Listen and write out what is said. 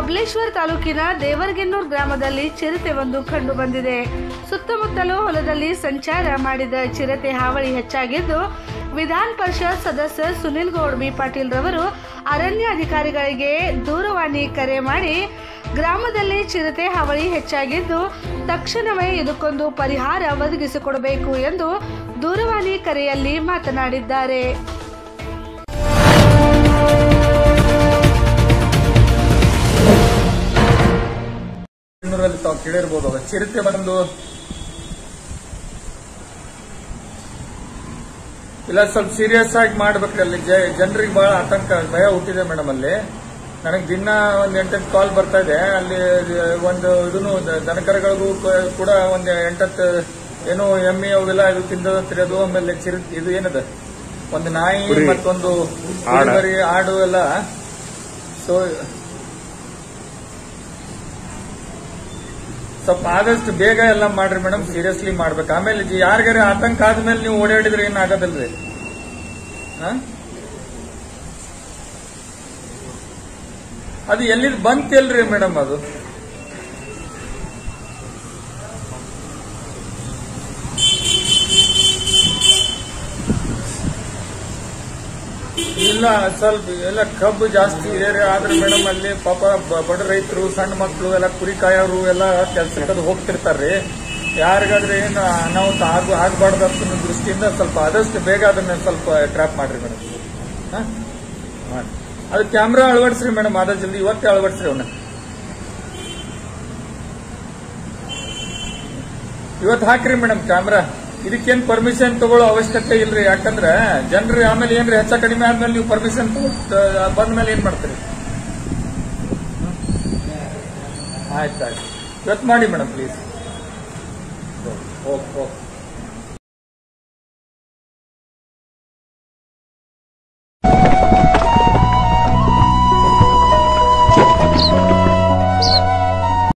ಕಬ್ಲೇಶ್ವರ್ ತಾಲೂಕಿನ ದೇವರಗೆನ್ನೂರ್ ಗ್ರಾಮದಲ್ಲಿ ಚಿರತೆ ಒಂದು ಕಂಡು ಬಂದಿದೆ ಸುತ್ತಮುತ್ತಲೂ ಹೊಲದಲ್ಲಿ ಸಂಚಾರ ಮಾಡಿದ ಚಿರತೆ ಹಾವಳಿ ಹೆಚ್ಚಾಗಿದ್ದು ವಿಧಾನ ಪರಿಷತ್ ಸದಸ್ಯ ಸುನಿಲ್ ಗೌಡ್ ಬಿ ಪಾಟೀಲ್ ರವರು ಅರಣ್ಯ ಅಧಿಕಾರಿಗಳಿಗೆ ದೂರವಾಣಿ ಕರೆ ಮಾಡಿ ಗ್ರಾಮದಲ್ಲಿ ಚಿರತೆ ಹಾವಳಿ ಹೆಚ್ಚಾಗಿದ್ದು ತಕ್ಷಣವೇ ಇದಕ್ಕೊಂದು ಪರಿಹಾರ ಒದಗಿಸಿಕೊಡಬೇಕು ಎಂದು ದೂರವಾಣಿ ಕರೆಯಲ್ಲಿ ಮಾತನಾಡಿದ್ದಾರೆ ಬೆಂಗಳೂರಲ್ಲಿ ತಾವು ಕೇಳಿರ್ಬೋದು ಅದು ಚಿರತೆ ಬಂದು ಇಲ್ಲ ಸ್ವಲ್ಪ ಸೀರಿಯಸ್ ಆಗಿ ಮಾಡ್ಬೇಕ್ರಿ ಅಲ್ಲಿ ಜನರಿಗೆ ಬಹಳ ಆತಂಕ ಭಯ ಹುಟ್ಟಿದೆ ಮೇಡಮ್ ಅಲ್ಲಿ ನನಗೆ ದಿನ ಒಂದ್ ಎಂಟತ್ತು ಕಾಲ್ ಬರ್ತಾ ಇದೆ ಅಲ್ಲಿ ಒಂದು ಇದನ್ನು ದನಕರಗಳಿಗೂ ಕ- ಕೂಡ ಒಂದ್ ಎಂಟತ್ತು ಏನು ಎಮ್ಮೆ ಅವೆಲ್ಲ ಇದು ತಿಂದದಂತ್ರಿ ಅದು ಆಮೇಲೆ ಚಿರ ಇದು ಏನದ ಒಂದು ನಾಯಿ ಕುರಿ. ಮತ್ತೊಂದು ಆಡ. ಕುರಿ, ಆಡು ಎಲ್ಲ ಸೊ ಸ್ವಲ್ಪ ಆದಷ್ಟು ಬೇಗ ಎಲ್ಲ ಮಾಡ್ರಿ ಮೇಡಮ್ ಸೀರಿಯಸ್ಲಿ ಮಾಡ್ಬೇಕು ಆಮೇಲೆ ಜಿ- ಯಾರಿಗಾರ ಆತಂಕ ಆದ್ಮೇಲೆ ನೀವು ಓಡಾಡಿದ್ರೆ ಏನ್ ಆಗೋದಿಲ್ರಿ ಹ? ಅದು ಎಲ್ಲಿದ್ ಬಂತಿಲ್ರಿ ಮೇಡಮ್ ಅದು ಇಲ್ಲ ಸ್ವಲ್ಪ ಎಲ್ಲ ಕಬ್ಬು ಜಾಸ್ತಿ ಇದೆ ರೀ ಆದ್ರೆ ಮೇಡಮ್ ಅಲ್ಲಿ ಪಾಪ ಬ- ಬಡ ರೈತರು ಸಣ್ಣ ಮಕ್ಕಳು ಎಲ್ಲ ಕುರಿ ಕಾಯೋರು ಎಲ್ಲ ಕೆಲ್ಸಕ್ಕೆ ಅದು ಹೋಗ್ತಿರ್ತಾರ್ರಿ ಯಾರಿಗಾದ್ರೆ ಏನು ಅನಾಹುತ ಆಗ ಆಗಬಾರ್ದು ಅಂತ ದೃಷ್ಟಿಯಿಂದ ಸ್ವಲ್ಪ ಆದಷ್ಟು ಬೇಗ ಅದನ್ನ ಸ್ವಲ್ಪ ಟ್ರ್ಯಾಪ್ ಮಾಡ್ರಿ ಮೇಡಮ್ ಮಾಡಿ ಅದು ಕ್ಯಾಮ್ರಾ ಅಳವಡಿಸ್ರಿ ಮೇಡಮ್ ಆದ ಜಲ್ದಿ ಇವತ್ತೇ ಅಳವಡಿಸ್ರಿ ಅವನ್ನ ಇವತ್ತು ಹಾಕ್ರಿ ಮೇಡಮ್ ಕ್ಯಾಮ್ರಾ ಇದಕ್ಕೇನ್ ಪರ್ಮಿಷನ್ ತಗೊಳ್ಳೋ ಅವಶ್ಯಕತೆ ಇಲ್ರಿ ಯಾಕಂದ್ರೆ ಜನರು ಆಮೇಲೆ ಏನ್ರಿ ಹೆಚ್ಚ ಕಡಿಮೆ ಆದ್ಮೇಲೆ ನೀವು ಪರ್ಮಿಷನ್ ಬಂದ ಮೇಲೆ ಏನ್ ಮಾಡ್ತೀರಿ ಆಯ್ತಾಯ್ತು ಇವತ್ತು ಮಾಡಿ ಮೇಡಮ್ ಪ್ಲೀಸ್ ಓಕೆ ಓಕೆ